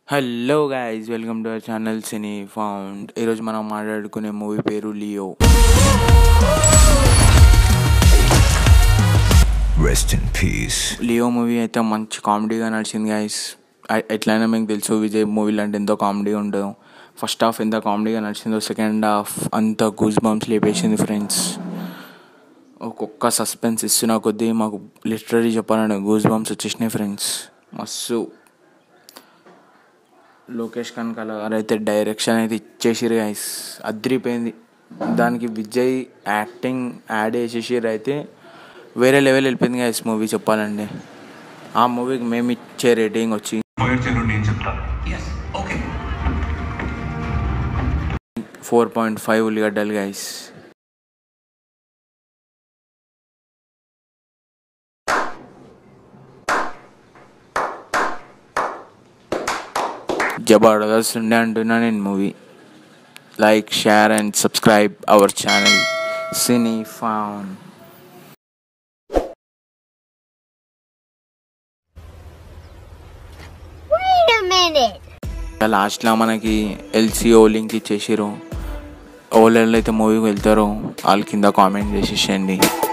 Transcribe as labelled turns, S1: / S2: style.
S1: Hello guys welcome to our channel cine found ఈరోజు మనం మాట్లాడుకునే మూవీ పేరు Leo
S2: Rest in peace.
S1: Leo movie అయితే మంచి కామెడీగా నడిచింది గైస్ ఎట్లయినా మీకు తెలుసు విజయ్ మూవీలు అంటే ఎంతో కామెడీ ఉండదు ఫస్ట్ హాఫ్ ఎంత కామెడీగా నడిచిందో సెకండ్ హాఫ్ అంత గూస్ బంప్స్ లేపేసింది ఫ్రెండ్స్ ఒక్కొక్క సస్పెన్స్ ఇస్తున్న కొద్దీ మాకు లిటరరీ చెప్పాలంటే గూస్ బంప్స్ వచ్చేసినాయి ఫ్రెండ్స్ మస్తు లోకేష్ కనకాల గారు అయితే డైరెక్షన్ అయితే ఇచ్చేసిరు గైస్ అదిరిపోయింది దానికి విజయ్ యాక్టింగ్ యాడ్ చేసేసిరు అయితే వేరే లెవెల్ వెళ్ళిపోయింది గైస్ మూవీ చెప్పాలంటే ఆ మూవీకి మేము ఇచ్చే రేటింగ్ వచ్చి
S3: పోయేట్ చెల్లు నేను చెప్తా
S1: ఫోర్ పాయింట్ ఫైవ్ ఉల్లిగడ్డలు గైస్ జబర్దస్త్ ఉండే అంటున్నా నేను movie like share and subscribe our channel cine found
S4: Wait a minute.
S1: లాస్ట్లో మనకి ఎల్సీఓ లింక్ ఇచ్చేసిరు ఓళ్ళు అయితే మూవీకి వెళ్తారో వాళ్ళ కింద కామెంట్ చేసేసేయండి